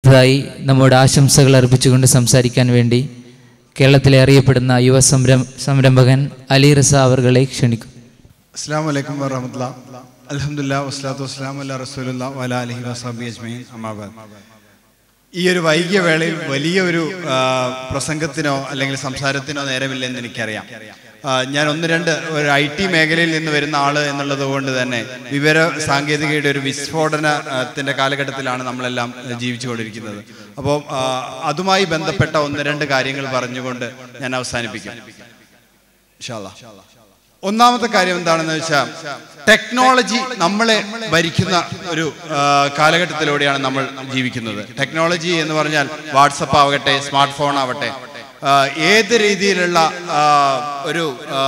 അടുത്തതായി നമ്മോട് ആശംസകൾ അർപ്പിച്ചുകൊണ്ട് സംസാരിക്കാൻ വേണ്ടി കേരളത്തിലെ അറിയപ്പെടുന്ന യുവ സംരം സംരംഭകൻ അലി റസ അവർകളെ ക്ഷണിക്കും അസ്സാം വലൈക്കും വറഹമത്തുള്ള അലഹമുല്ല വസ്ലാത്തു വസ്സലാം അല്ല റസൂലുള്ള വല അലഹി വസാബി അജ്മീൻ അമാബാദ് ഈ ഒരു വൈകിയ വേളയിൽ വലിയ ഒരു ആ, പ്രസംഗത്തിനോ അല്ലെങ്കിൽ സംസാരത്തിനോ നേരമില്ലെന്ന് എനിക്കറിയാം ആ, ഞാൻ ഒന്ന് രണ്ട് ഒരു ഐ ടി മേഖലയിൽ നിന്ന് വരുന്ന ആള് എന്നുള്ളത് കൊണ്ട് തന്നെ വിവര സാങ്കേതികയുടെ ഒരു വിസ്ഫോടനത്തിന്റെ കാലഘട്ടത്തിലാണ് നമ്മളെല്ലാം ജീവിച്ചുകൊണ്ടിരിക്കുന്നത് അപ്പോൾ അതുമായി ബന്ധപ്പെട്ട ഒന്ന് രണ്ട് കാര്യങ്ങൾ പറഞ്ഞുകൊണ്ട് ഞാൻ അവസാനിപ്പിക്കും ഇൻഷാ അല്ലാ. ഒന്നാമത്തെ കാര്യം എന്താണെന്ന് വെച്ചാൽ ടെക്നോളജി നമ്മളെ ഭരിക്കുന്ന ഒരു ആ, കാലഘട്ടത്തിലൂടെയാണ് നമ്മൾ ജീവിക്കുന്നത് ടെക്നോളജി എന്ന് പറഞ്ഞാൽ വാട്സപ്പ് ആവട്ടെ സ്മാർട്ട് ഫോൺ ആവട്ടെ ആ, ഏത് രീതിയിലുള്ള ആ, ഒരു ആ,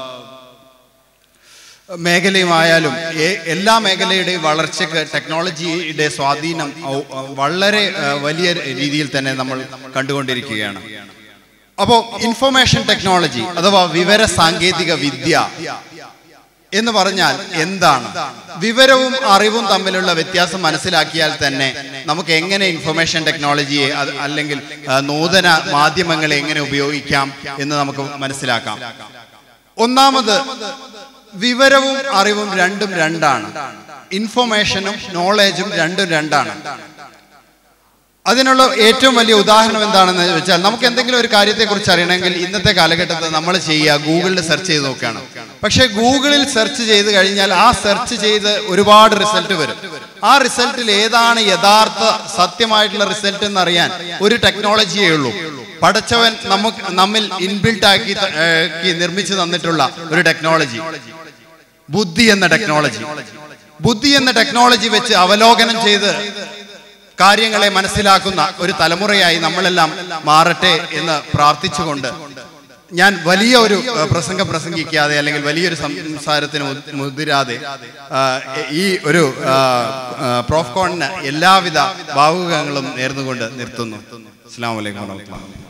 മേഖലയുമായാലും ഏ- എല്ലാ മേഖലയുടെയും വളർച്ചയ്ക്ക് ടെക്നോളജിയുടെ സ്വാധീനം ഔ- വളരെ ആ, വലിയ രീതിയിൽ തന്നെ നമ്മൾ കണ്ടുകൊണ്ടിരിക്കുകയാണ് അപ്പോൾ ഇൻഫർമേഷൻ ടെക്നോളജി അഥവാ വിവര സാങ്കേതിക വിദ്യ എന്ന് പറഞ്ഞാൽ എന്താണ് വിവരവും അറിവും തമ്മിലുള്ള വ്യത്യാസം മനസ്സിലാക്കിയാൽ തന്നെ നമുക്ക് എങ്ങനെ ഇൻഫർമേഷൻ ടെക്നോളജിയെ അത് അല്ലെങ്കിൽ ആ, നൂതന മാധ്യമങ്ങളെ എങ്ങനെ ഉപയോഗിക്കാം എന്ന് നമുക്ക് മനസ്സിലാക്കാം ഒന്നാമത് വിവരവും അറിവും രണ്ടും രണ്ടാണ് ഇൻഫർമേഷനും നോളേജും രണ്ടും രണ്ടാണ് അതിനുള്ള ഏറ്റവും വലിയ ഉദാഹരണം എന്താണെന്ന് വെച്ചാൽ നമുക്ക് എന്തെങ്കിലും ഒരു കാര്യത്തെക്കുറിച്ച് അറിയണമെങ്കിൽ ഇന്നത്തെ കാലഘട്ടത്തിൽ നമ്മൾ ചെയ്യുക ഗൂഗിളിൽ സെർച്ച് ചെയ്ത് നോക്കുകയാണ് പക്ഷേ ഗൂഗിളിൽ സെർച്ച് ചെയ്ത് കഴിഞ്ഞാൽ ആ സെർച്ച് ചെയ്ത് ഒരുപാട് റിസൾട്ട് വരും ആ റിസൾട്ടിൽ ഏതാണ് യഥാർത്ഥ സത്യമായിട്ടുള്ള റിസൾട്ട് എന്ന് അറിയാൻ ഒരു ടെക്നോളജിയേ ഉള്ളൂ പടച്ചവൻ നമുക്ക് നമ്മിൽ ഇൻബിൽട്ട് ആക്കി ത- ഏർ, ആക്കി നിർമ്മിച്ചു തന്നിട്ടുള്ള ഒരു ടെക്നോളജി ബുദ്ധി എന്ന ടെക്നോളജി ബുദ്ധി എന്ന ടെക്നോളജി വെച്ച് അവലോകനം ചെയ്ത് കാര്യങ്ങളെ മനസ്സിലാക്കുന്ന ഒരു തലമുറയായി നമ്മളെല്ലാം മാറട്ടെ എന്ന് പ്രാർത്ഥിച്ചുകൊണ്ട് ഞാൻ വലിയ ഒരു ഏഹ്, പ്രസംഗം പ്രസംഗിക്കാതെ അല്ലെങ്കിൽ വലിയൊരു സംസാരത്തിന് മുതി- മുതിരാതെ ആ, ഈ ഒരു ആ, ആ, പ്രോഫ്കോണിന് എല്ലാവിധ ഭാവുകങ്ങളും നേർന്നുകൊണ്ട് നിർത്തുന്നു അസ്സാം വലൈക്കും വാഹമത്തുള്ള